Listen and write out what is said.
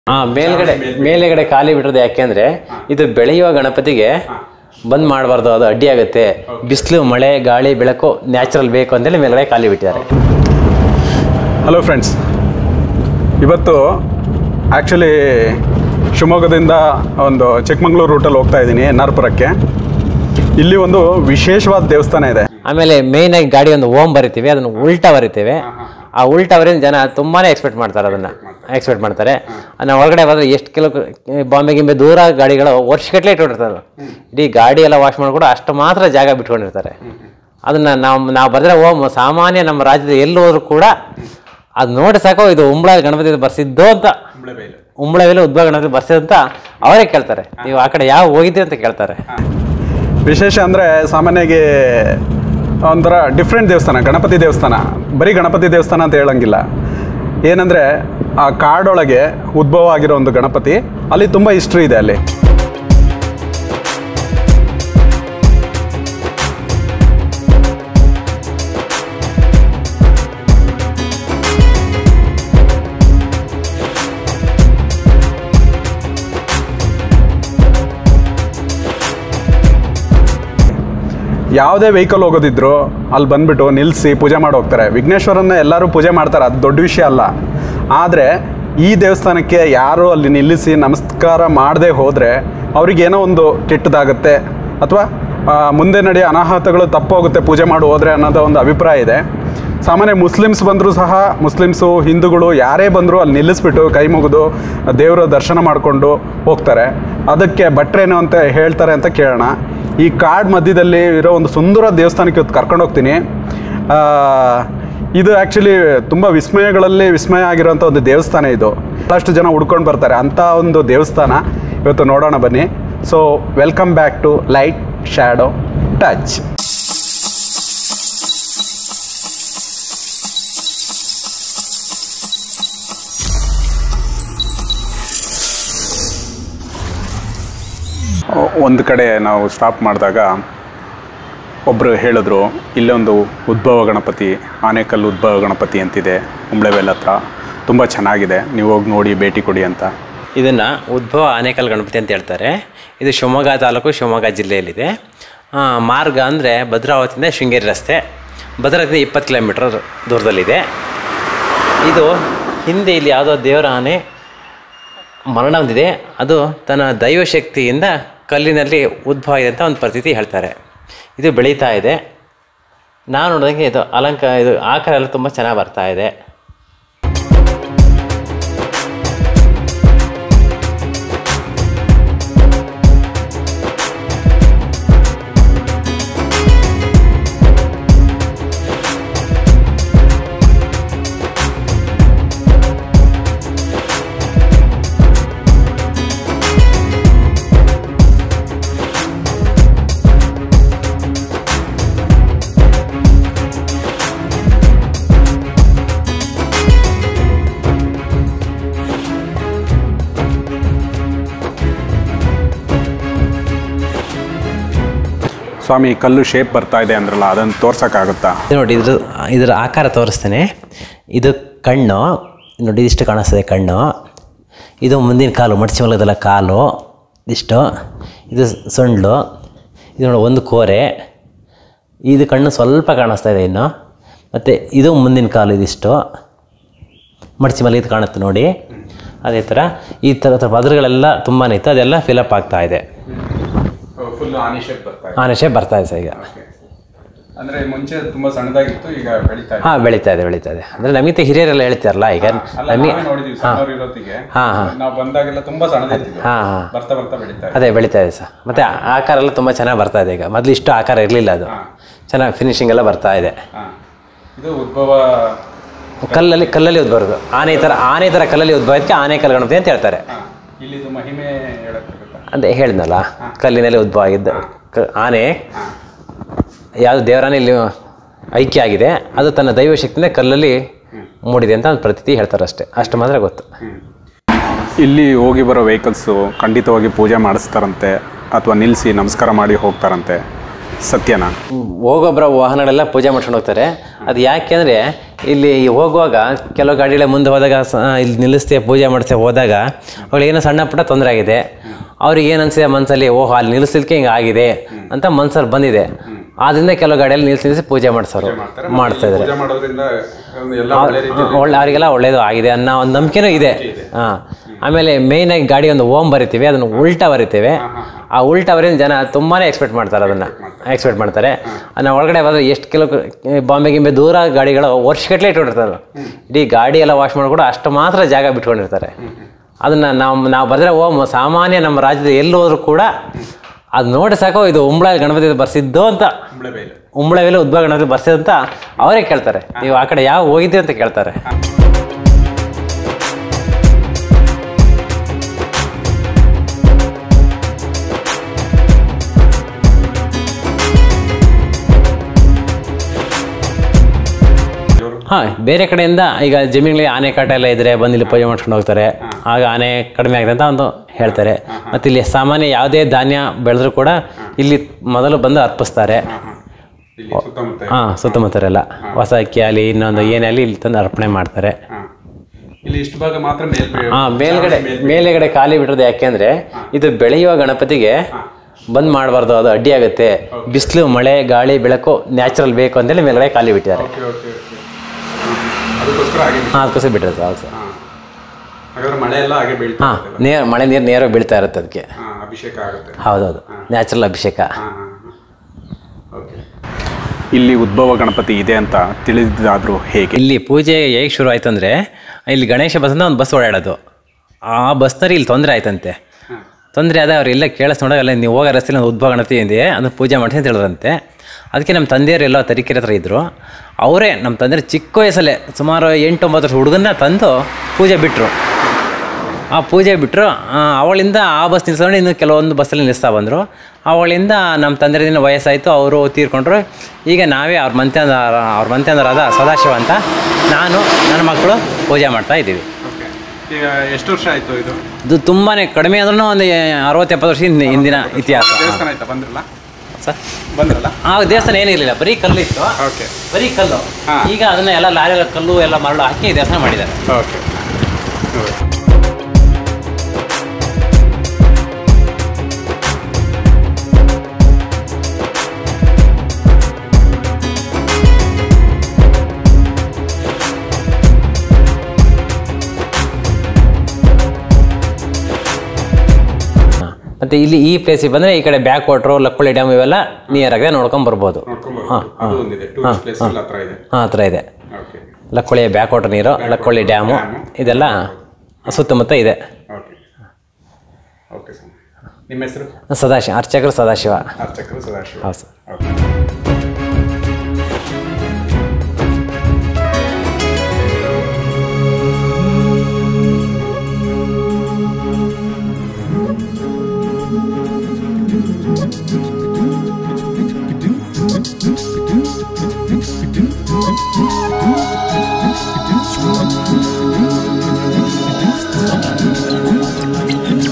ಹಾ ಮೇಲ್ಗಡೆ ಮೇಲ್ಗಡೆ ಖಾಲಿ ಬಿಟ್ಟಿರೋದು ಯಾಕೆಂದ್ರೆ ಇದು ಬೆಳೆಯುವ ಗಣಪತಿಗೆ ಬಂದ್ ಮಾಡಬಾರ್ದು ಅದು ಅಡ್ಡಿ ಆಗುತ್ತೆ ಬಿಸಿಲು ಮಳೆ ಗಾಳಿ ಬೆಳಕು ನ್ಯಾಚುರಲ್ ಬೇಕು ಅಂತೇಳಿ ಮೇಲ್ಗಡೆ ಖಾಲಿ ಬಿಟ್ಟಿದ್ದಾರೆ ಹಲೋ ಫ್ರೆಂಡ್ಸ್ ಇವತ್ತು ಆ್ಯಕ್ಚುಲಿ ಶಿವಮೊಗ್ಗದಿಂದ ಒಂದು ಚಿಕ್ಕಮಂಗ್ಳೂರು ರೂಟಲ್ಲಿ ಹೋಗ್ತಾ ಇದ್ದೀನಿ ಎನ್ ಆರ್ ಪುರಕ್ಕೆ ಇಲ್ಲಿ ಒಂದು ವಿಶೇಷವಾದ ದೇವಸ್ಥಾನ ಇದೆ ಆಮೇಲೆ ಮೇನ್ ಆಗಿ ಗಾಡಿ ಒಂದು ಓಮ್ ಬರಿತೀವಿ ಅದನ್ನ ಉಲ್ಟಾ ಬರಿತೇವೆ ಆ ಉಲ್ಟಾ ಬರೀ ಜನ ತುಂಬಾನೇ ಎಕ್ಸ್ಪೆಕ್ಟ್ ಮಾಡ್ತಾರೆ ಅದನ್ನ ಎಕ್ಸ್ಪೆಕ್ಟ್ ಮಾಡ್ತಾರೆ ನಾವು ಒಳಗಡೆ ಹೋದ್ರೆ ಎಷ್ಟು ಕಿಲೋ ಬಾಂಬೆ ಗಿಂಬೆ ದೂರ ಗಾಡಿಗಳು ವರ್ಷಗಟ್ಟಲೆ ಇಟ್ಕೊಂಡಿರ್ತಾರೆ ಇಡೀ ಗಾಡಿ ಎಲ್ಲ ವಾಶ್ ಮಾಡ್ಕೊಂಡು ಅಷ್ಟು ಮಾತ್ರ ಜಾಗ ಬಿಟ್ಕೊಂಡಿರ್ತಾರೆ ಅದನ್ನ ನಾವು ನಾವು ಬರೆದ್ರೆ ಓಮ್ ಸಾಮಾನ್ಯ ನಮ್ಮ ರಾಜ್ಯದ ಎಲ್ಲಿ ಹೋದ್ರು ಕೂಡ ಅದು ನೋಡಿ ಸಾಕು ಇದು ಉಂಬಳ ಗಣಪತಿ ಬರ್ಸಿದ್ದು ಅಂತ ಉಂಬಳವೆಲ್ಲ ಉದ್ಭವ ಗಣಪತಿ ಬರ್ಸಿದ್ದು ಅಂತ ಅವರೇ ಕೇಳ್ತಾರೆ ನೀವು ಆ ಕಡೆ ಯಾವ ಹೋಗಿದ್ರಿ ಅಂತ ಕೇಳ್ತಾರೆ ವಿಶೇಷ ಅಂದರೆ ಸಾಮಾನ್ಯವಾಗಿ ಒಂಥರ ಡಿಫ್ರೆಂಟ್ ದೇವಸ್ಥಾನ ಗಣಪತಿ ದೇವಸ್ಥಾನ ಬರೀ ಗಣಪತಿ ದೇವಸ್ಥಾನ ಅಂತ ಹೇಳಂಗಿಲ್ಲ ಏನಂದರೆ ಆ ಕಾಡೊಳಗೆ ಉದ್ಭವ ಆಗಿರೋ ಒಂದು ಗಣಪತಿ ಅಲ್ಲಿ ತುಂಬ ಹಿಸ್ಟ್ರಿ ಇದೆ ಅಲ್ಲಿ ಯಾವುದೇ ವೆಹಿಕಲ್ ಹೋಗೋದಿದ್ರು ಅಲ್ಲಿ ಬಂದ್ಬಿಟ್ಟು ನಿಲ್ಲಿಸಿ ಪೂಜೆ ಮಾಡಿ ಹೋಗ್ತಾರೆ ವಿಘ್ನೇಶ್ವರನ್ನ ಎಲ್ಲರೂ ಪೂಜೆ ಮಾಡ್ತಾರೆ ಅದು ದೊಡ್ಡ ವಿಷಯ ಅಲ್ಲ ಆದರೆ ಈ ದೇವಸ್ಥಾನಕ್ಕೆ ಯಾರು ಅಲ್ಲಿ ನಿಲ್ಲಿಸಿ ನಮಸ್ಕಾರ ಮಾಡದೆ ಹೋದರೆ ಅವ್ರಿಗೇನೋ ಒಂದು ಕೆಟ್ಟದಾಗುತ್ತೆ ಅಥವಾ ಮುಂದೆ ನಡೆಯೋ ಅನಾಹುತಗಳು ತಪ್ಪೋಗುತ್ತೆ ಪೂಜೆ ಮಾಡಿ ಹೋದರೆ ಅನ್ನೋದು ಒಂದು ಅಭಿಪ್ರಾಯ ಇದೆ ಸಾಮಾನ್ಯ ಮುಸ್ಲಿಮ್ಸ್ ಬಂದರೂ ಸಹ ಮುಸ್ಲಿಮ್ಸು ಹಿಂದೂಗಳು ಯಾರೇ ಬಂದರೂ ಅಲ್ಲಿ ನಿಲ್ಲಿಸ್ಬಿಟ್ಟು ಕೈ ಮುಗಿದು ದೇವರ ದರ್ಶನ ಮಾಡಿಕೊಂಡು ಹೋಗ್ತಾರೆ ಅದಕ್ಕೆ ಭಟ್ರೇನು ಅಂತ ಹೇಳ್ತಾರೆ ಅಂತ ಕೇಳೋಣ ಈ ಕಾಡ್ ಮಧ್ಯದಲ್ಲಿ ಇರೋ ಒಂದು ಸುಂದರ ದೇವಸ್ಥಾನಕ್ಕೆ ಇವತ್ತು ಕರ್ಕೊಂಡು ಹೋಗ್ತೀನಿ ಆ, ಇದು ಆ್ಯಕ್ಚುಲಿ ತುಂಬ ವಿಸ್ಮಯಗಳಲ್ಲಿ ವಿಸ್ಮಯ ಆಗಿರೋಂಥ ಒಂದು ದೇವಸ್ಥಾನ ಇದು ಭಾಳಷ್ಟು ಜನ ಹುಡ್ಕೊಂಡು ಬರ್ತಾರೆ ಅಂಥ ಒಂದು ದೇವಸ್ಥಾನ ಇವತ್ತು ನೋಡೋಣ ಬನ್ನಿ so welcome back to light shadow touch ಒಂದು ಕಡೆ ನಾವು ಸ್ಟಾಪ್ ಮಾಡಿದಾಗ ಒಬ್ಬರು ಹೇಳಿದ್ರು ಇಲ್ಲೊಂದು ಉದ್ಭವ ಗಣಪತಿ ಆನೆಕಲ್ಲು ಉದ್ಭವ ಗಣಪತಿ ಅಂತಿದೆ ಉಂಬ್ಳೆವೆಲ್ ಹತ್ರ ತುಂಬ ಚೆನ್ನಾಗಿದೆ ನೀವು ಹೋಗಿ ನೋಡಿ ಭೇಟಿ ಕೊಡಿ ಅಂತ ಇದನ್ನು ಉದ್ಭವ ಆನೇಕಲ್ ಗಣಪತಿ ಅಂತ ಹೇಳ್ತಾರೆ ಇದು ಶಿವಮೊಗ್ಗ ತಾಲೂಕು ಶಿವಮೊಗ್ಗ ಜಿಲ್ಲೆಯಲ್ಲಿದೆ ಆ, ಮಾರ್ಗ ಅಂದರೆ ಭದ್ರಾವತಿಯಿಂದ ಶೃಂಗೇರಿ ರಸ್ತೆ ಭದ್ರಾವತಿಯಿಂದ ಇಪ್ಪತ್ತು ಕಿಲೋಮೀಟರ್ ದೂರದಲ್ಲಿದೆ ಇದು ಹಿಂದೆ ಇಲ್ಲಿ ಯಾವುದೋ ದೇವರ ಆನೆ ಮರಣ ಹೊಂದಿದೆ ಅದು ತನ್ನ ದೈವಶಕ್ತಿಯಿಂದ ಕಲ್ಲಿನಲ್ಲಿ ಉದ್ಭವ ಇದೆ ಅಂತ ಒಂದು ಪ್ರತೀತಿ ಹೇಳ್ತಾರೆ ಇದು ಬೆಳೀತಾ ಇದೆ ನಾನು ನೋಡಿದಂಗೆ ಇದು ಅಲಂಕ ಇದು ಆಕಾರ ಎಲ್ಲ ತುಂಬ ಚೆನ್ನಾಗಿ ಬರ್ತಾ ಇದೆ ಸ್ವಾಮಿ ಕಲ್ಲು ಶೇಪ್ ಬರ್ತಾ ಇದೆ ಅಂದ್ರಲ್ಲ ಅದನ್ನು ತೋರ್ಸೋಕ್ಕಾಗುತ್ತಾ ಇದು ನೋಡಿ ಇದ್ರ ಇದರ ಆಕಾರ ತೋರಿಸ್ತೇನೆ ಇದು ಕಣ್ಣು ನೋಡಿ ಇದಿಷ್ಟು ಕಾಣಿಸ್ತದೆ ಕಣ್ಣು ಇದು ಮುಂದಿನ ಕಾಲು ಮಡಚಿ ಮಲಗದಲ್ಲ ಕಾಲು ಇಷ್ಟು ಇದು ಸೊಂಡ್ಲು ಇದು ನೋಡಿ ಒಂದು ಕೋರೆ ಇದು ಕಣ್ಣು ಸ್ವಲ್ಪ ಕಾಣಿಸ್ತಾ ಇದೆ ಇನ್ನು ಮತ್ತು ಇದು ಮುಂದಿನ ಕಾಲು ಇದಿಷ್ಟು ಮಡಚಿ ಮಲಗಿದ್ದು ಕಾಣುತ್ತೆ ನೋಡಿ ಅದೇ ಥರ ಈ ಥರದ ಪದರುಗಳೆಲ್ಲ ತುಂಬಾ ಇತ್ತು ಅದೆಲ್ಲ ಫಿಲಪ್ ಆಗ್ತಾ ಇದೆ ಫುಲ್ ಆನೆ ಶೇಪ್ ಬರ್ತಾ ಆನೆ ಶೇಪ್ ಬರ್ತಾ ಇದೆ ಸರ್ ಈಗ ಅಂದರೆ ಮುಂಚೆ ತುಂಬ ಸಣ್ಣದಾಗಿತ್ತು ಈಗ ಬೆಳೀತಾ ಹಾಂ ಬೆಳೀತಾ ಇದೆ ಬೆಳೀತಾ ಇದೆ ಅಂದರೆ ನಮಗೆ ಹಿರಿಯರೆಲ್ಲ ಹೇಳ್ತಾರಲ್ಲ ಈಗ ನಮಗೆ ನೋಡಿದೀವಿ ಸಣ್ಣವ್ರು ಇರೋತ್ತಿಗೆ ಹಾಂ ಹಾಂ ನಾವು ಬಂದಾಗೆಲ್ಲ ತುಂಬ ಸಣ್ಣದಿತ್ತು ಹಾಂ ಹಾಂ ಬರ್ತಾ ಬರ್ತಾ ಬೆಳೀತಾ ಅದೇ ಬೆಳೀತಾ ಇದೆ ಸರ್ ಮತ್ತು ಆಕಾರ ಎಲ್ಲ ತುಂಬ ಚೆನ್ನಾಗಿ ಬರ್ತಾ ಇದೆ ಈಗ ಮೊದಲು ಇಷ್ಟು ಆಕಾರ ಇರಲಿಲ್ಲ ಅದು ಚೆನ್ನಾಗಿ ಫಿನಿಶಿಂಗ್ ಎಲ್ಲ ಬರ್ತಾ ಇದೆ ಹಾಂ ಇದು ಉದ್ಭವ ಕಲ್ಲಲ್ಲಿ ಕಲ್ಲಲ್ಲಿ ಉದ್ಬರೋದು ಆನೆ ಥರ ಆನೆ ಥರ ಕಲ್ಲಲ್ಲಿ ಉದ್ಭವ ಇದಕ್ಕೆ ಆನೆ ಕಲ್ಲು ಗಣಪತಿ ಅಂತ ಹೇಳ್ತಾರೆ ಹಾಂ ಇಲ್ಲಿದು ಮಹಿಮೆ ಹೇಳಕ್ಕಾಗುತ್ತಾ ಅದೇ ಹೇಳಿದ್ನಲ್ಲ ಕಲ್ಲಿನಲ್ಲಿ ಉದ್ಭವ ಆಗಿದ್ದ ಕ ಆನೆ ಯಾವುದು ದೇವರಾನೆ ಇಲ್ಲಿ ಐಕ್ಯ ಆಗಿದೆ ಅದು ತನ್ನ ದೈವ ಶಕ್ತಿಯಿಂದ ಕಲ್ಲಲ್ಲಿ ಮೂಡಿದೆ ಅಂತ ಒಂದು ಪ್ರತೀತಿ ಹೇಳ್ತಾರೆ ಅಷ್ಟೇ ಅಷ್ಟು ಮಾತ್ರ ಗೊತ್ತು ಇಲ್ಲಿ ಹೋಗಿ ಬರೋ ವೆಹಿಕಲ್ಸು ಖಂಡಿತವಾಗಿ ಪೂಜೆ ಮಾಡಿಸ್ತಾರಂತೆ ಅಥವಾ ನಿಲ್ಲಿಸಿ ನಮಸ್ಕಾರ ಮಾಡಿ ಹೋಗ್ತಾರಂತೆ ಸತ್ಯನಾ ಹೋಗೊಬ್ಬರ ವಾಹನಗಳೆಲ್ಲ ಪೂಜೆ ಮಾಡ್ಕೊಂಡು ಹೋಗ್ತಾರೆ ಅದು ಯಾಕೆ ಅಂದರೆ ಇಲ್ಲಿ ಹೋಗುವಾಗ ಕೆಲವು ಗಾಡಿಗಳ ಮುಂದೆ ಹೋದಾಗ ಸ- ಇಲ್ಲಿ ನಿಲ್ಲಿಸ್ತೇ ಪೂಜೆ ಮಾಡಿಸ್ತೇ ಹೋದಾಗ ಅವ್ಳಿಗೆ ಏನೋ ಸಣ್ಣ ಪುಟ್ಟ ತೊಂದರೆ ಆಗಿದೆ ಅವ್ರಿಗೆ ಏನು ಅನ್ಸಿದೆ ಮನಸ್ಸಲ್ಲಿ ಓಹೋ ಅಲ್ಲಿ ನಿಲ್ಲಿಸ್ಲಿಕ್ಕೆ ಹಿಂಗೆ ಆಗಿದೆ ಅಂತ ಮನ್ಸಲ್ಲಿ ಬಂದಿದೆ ಆದ್ರಿಂದ ಕೆಲವು ಗಾಡಿಯಲ್ಲಿ ನಿಲ್ಲಿಸಿ ನಿಲ್ಲಿಸಿ ಪೂಜೆ ಮಾಡಿಸೋರು ಮಾಡ್ತಾ ಇದ್ದಾರೆ ಪೂಜೆ ಮಾಡೋದ್ರಿಂದ ಎಲ್ಲ ಒಳ್ಳೆ ರೀತಿ ಒಳ್ಳೆ ಅವರಿಗೆಲ್ಲ ಒಳ್ಳೇದು ಆಗಿದೆ ಅನ್ನೋ ಒಂದು ನಂಬಿಕೆನೂ ಇದೆ ಹಾಂ ಆಮೇಲೆ ಮೇಯ್ನಾಗಿ ಗಾಡಿ ಒಂದು ಓಮ್ ಬರಿತೀವಿ ಅದನ್ನು ಉಲ್ಟಾ ಬರಿತೀವಿ ಆ ಉಲ್ಟಾ ಬರೀ ಜನ ತುಂಬಾ ಎಕ್ಸ್ಪೆಕ್ಟ್ ಮಾಡ್ತಾರೆ ಅದನ್ನು ಎಕ್ಸ್ಪೆಕ್ಟ್ ಮಾಡ್ತಾರೆ ನಾವು ಒಳಗಡೆ ಬಂದರೆ ಎಷ್ಟು ಕಿಲೋ ಬಾಂಬೆ ಗಿಂಬೆ ದೂರ ಗಾಡಿಗಳು ವರ್ಷಗಟ್ಟಲೆ ಇಟ್ಕೊಂಡಿರ್ತಾರೆ ಇಡೀ ಗಾಡಿ ಎಲ್ಲ ವಾಶ್ ಮಾಡ್ಕೊಂಡು ಅಷ್ಟು ಮಾತ್ರ ಜಾಗ ಬಿಟ್ಕೊಂಡಿರ್ತಾರೆ ಅದನ್ನು ನಾವು ನಾವು ಬರೆದ್ರೆ ಓಮ್ ಸಾಮಾನ್ಯ ನಮ್ಮ ರಾಜ್ಯದ ಎಲ್ಲಿ ಹೋದ್ರೂ ಕೂಡ ಅದು ನೋಡಿ ಸಾಕು ಇದು ಉಂಬಳ ಗಣಪತಿ ಬರ್ಸಿದ್ದು ಅಂತ ಕುಂಬಳೆ ಬೈಲು ಉಂಬಳವೆಲ್ಲ ಉದ್ಭವ ಗಣಪತಿ ಬರ್ಸಿದ್ದು ಅಂತ ಅವರೇ ಕೇಳ್ತಾರೆ ನೀವು ಆ ಕಡೆ ಯಾವ ಹೋಗಿದ್ದೆ ಅಂತ ಕೇಳ್ತಾರೆ ಇವರು ಹಾಂ ಬೇರೆ ಕಡೆಯಿಂದ ಈಗ ಜಮೀನುಗಳಿಗೆ ಆನೆ ಕಾಟ ಎಲ್ಲ ಇದ್ರೆ ಬಂದು ಇಲ್ಲಿ ಪೂಜೆ ಮಾಡ್ಕೊಂಡು ಹೋಗ್ತಾರೆ ಆಗ ಆನೆ ಕಡಿಮೆ ಆಗಿದೆ ಅಂತ ಒಂದು ಹೇಳ್ತಾರೆ ಮತ್ತು ಇಲ್ಲಿ ಸಾಮಾನ್ಯ ಯಾವುದೇ ಧಾನ್ಯ ಬೆಳೆದ್ರೂ ಕೂಡ ಇಲ್ಲಿ ಮೊದಲು ಬಂದು ಅರ್ಪಿಸ್ತಾರೆ ಇಲ್ಲಿ ಸುತ್ತಮುತ್ತ ಹಾಂ ಸುತ್ತಮುತ್ತರೆಲ್ಲ ಹೊಸ ಅಕ್ಕಿ ಆಗಲಿ ಇನ್ನೊಂದು ಏನೇ ಆಗಲಿ ಇಲ್ಲಿ ತಂದು ಅರ್ಪಣೆ ಮಾಡ್ತಾರೆ ಹಾ. ಇಲ್ಲಿ ಇಷ್ಟು ಭಾಗ ಮಾತ್ರ ಮೇಲ್ ಹಾಂ ಮೇಲ್ಗಡೆ ಮೇಲ್ಗಡೆ ಖಾಲಿ ಬಿಟ್ಟಿರೋದು ಯಾಕೆಂದ್ರೆ ಇದು ಬೆಳೆಯುವ ಗಣಪತಿಗೆ ಬಂದ್ ಮಾಡಬಾರ್ದು ಅದು ಅಡ್ಡಿ ಆಗುತ್ತೆ ಬಿಸಿಲು ಮಳೆ ಗಾಳಿ ಬೆಳಕು ನ್ಯಾಚುರಲ್ ಬೇಕು ಅಂತೇಳಿ ಮೇಲ್ಗಡೆ ಖಾಲಿ ಬಿಟ್ಟಿದ್ದಾರೆ ಓಕೆ ಓಕೆ ಓಕೆ ಅದಕ್ಕೋಸ್ಕರ ಹಾಗೆ ಹಾಂ ಅದಕ್ಕೋಸ್ಕರ ಬಿಟ್ಟಿರೋದು ಹೌದು ಸರ್ ಹಾ. ಹಾಗಾದ್ರೆ ಮಳೆ ಎಲ್ಲ ಹಾಗೆ ಬೀಳ್ತಾ ಹಾಂ ನೇರ ಮಳೆ ನೀರು ನೇರವಾಗಿ ಬೀಳ್ತಾ ಇರುತ್ತೆ ಅದಕ್ಕೆ ಹಾ ಅಭಿಷೇಕ ಆಗುತ್ತೆ ಹೌದೌದು ನ್ಯಾಚುರಲ್ ಅಭಿಷೇಕ ಹಾ ಹಾ ಓಕೆ ಇಲ್ಲಿ ಉದ್ಭವ ಗಣಪತಿ ಇದೆ ಅಂತ ತಿಳಿದಾದ್ರೂ ಹೇಗೆ ಇಲ್ಲಿ ಪೂಜೆ ಹೇಗೆ ಶುರು ಆಯ್ತು ಅಂದರೆ ಇಲ್ಲಿ ಗಣೇಶ ಬಸ್ ಅಂತ ಒಂದು ಬಸ್ ಓಡಾಡೋದು ಆ ಬಸ್ನಲ್ಲಿ ಇಲ್ಲಿ ತೊಂದರೆ ಆಯ್ತಂತೆ ತೊಂದರೆ ಆದ ಅವ್ರು ಎಲ್ಲ ಕೇಳಿಸ್ ನೋಡೋಲ್ಲ ನೀವು ಹೋಗೋ ರಸ್ತೆಲಿ ಒಂದು ಉದ್ಭವ ಗಣಪತಿ ಇದೆ ಅದನ್ನು ಪೂಜೆ ಮಾಡ್ತೀನಿ ಅಂತ ಹೇಳಿದ್ರಂತೆ ಅದಕ್ಕೆ ನಮ್ಮ ತಂದೆಯವರು ಎಲ್ಲೋ ತರೀಕೆರೆ ಹತ್ರ ಇದ್ದರು ಅವರೇ ನಮ್ಮ ತಂದೆ ಚಿಕ್ಕ ವಯಸ್ಸಲ್ಲೇ ಸುಮಾರು ಎಂಟು ಒಂಬತ್ತು ವರ್ಷ ಹುಡುಗನ್ನ ತಂದು ಪೂಜೆ ಬಿಟ್ಟರು ಆ ಪೂಜೆ ಬಿಟ್ಟರು ಅವಳಿಂದ ಆ ಬಸ್ ನಿಲ್ಸ್ಕೊಂಡು ಇನ್ನು ಕೆಲವೊಂದು ಬಸ್ಸಲ್ಲಿ ನಿಲ್ಲಿಸ್ತಾ ಬಂದರು ಅವಳಿಂದ ನಮ್ಮ ತಂದೆ ದಿನ ವಯಸ್ಸಾಯಿತು ಅವರು ತೀರ್ಕೊಂಡ್ರು ಈಗ ನಾವೇ ಅವ್ರ ಮಂತ್ಯಂದ ಅವ್ರ ಮಂತ್ಯಂದರಾದ ಸದಾಶಿವ ಅಂತ ನಾನು ನನ್ನ ಮಕ್ಕಳು ಪೂಜೆ ಮಾಡ್ತಾ ಇದ್ದೀವಿ ಓಕೆ ಈಗ ಎಷ್ಟು ವರ್ಷ ಆಯ್ತು ಇದು ಇದು ತುಂಬಾ ಕಡಿಮೆ ಅಂದ್ರೂ ಒಂದು ಅರವತ್ತು ಎಪ್ಪತ್ತು ವರ್ಷ ಹಿಂದೆ ಹಿಂದಿನ ಇತಿಹಾಸ ದೇವಸ್ಥಾನ ಆಯ್ತಾ ಬಂದ್ರಲ್ಲ ಸರ್ ಬಂದ್ರಲ್ಲ ಆ ದೇವಸ್ಥಾನ ಏನಿರಲಿಲ್ಲ ಬರೀ ಕಲ್ಲಿತ್ತು ಓಕೆ ಬರೀ ಕಲ್ಲು ಹಾ. ಈಗ ಅದನ್ನ ಎಲ್ಲ ಲಾರಿ ಕಲ್ಲು ಎಲ್ಲ ಮರಳು ಹಾಕಿ ದೇವಸ್ಥಾನ ಮಾಡಿದ್ದಾರೆ ಓಕೆ ಮತ್ತೆ ಇಲ್ಲಿ ಈ ಪ್ಲೇಸಿಗೆ ಬಂದರೆ ಈ ಕಡೆ ಬ್ಯಾಕ್ ವಾಟ್ರು ಲಕ್ಕುಳಿ ಡ್ಯಾಮ್ ಇವೆಲ್ಲ ನಿಯರ್ ಆಗಿದೆ ನೋಡ್ಕೊಂಡ್ ಬರ್ಬೋದು ನೋಡ್ಕೊಂಬರ್ಬೋದು ಅದು ಒಂದಿದೆ ಟೂರಿಸ್ಟ್ ಪ್ಲೇಸ್ ಎಲ್ಲ ಹತ್ರ ಇದೆ ಹಾಂ ಹತ್ರ ಇದೆ ಓಕೆ ಲಕ್ಕುಳಿಯ ಬ್ಯಾಕ್ ವಾಟರ್ ನೀರು ಲಕ್ಕುಳಿ ಡ್ಯಾಮು ಇದೆಲ್ಲ ಸುತ್ತಮುತ್ತ ಇದೆ ಓಕೆ ಓಕೆ ಸರ್ ನಿಮ್ಮ ಹೆಸರು ಸದಾಶಿವ ಅರ್ಚಕರು ಸದಾಶಿವ ಅರ್ಚಕರು ಸದಾಶಿವ ಹೌದು ಸರ್ ಓಕೆ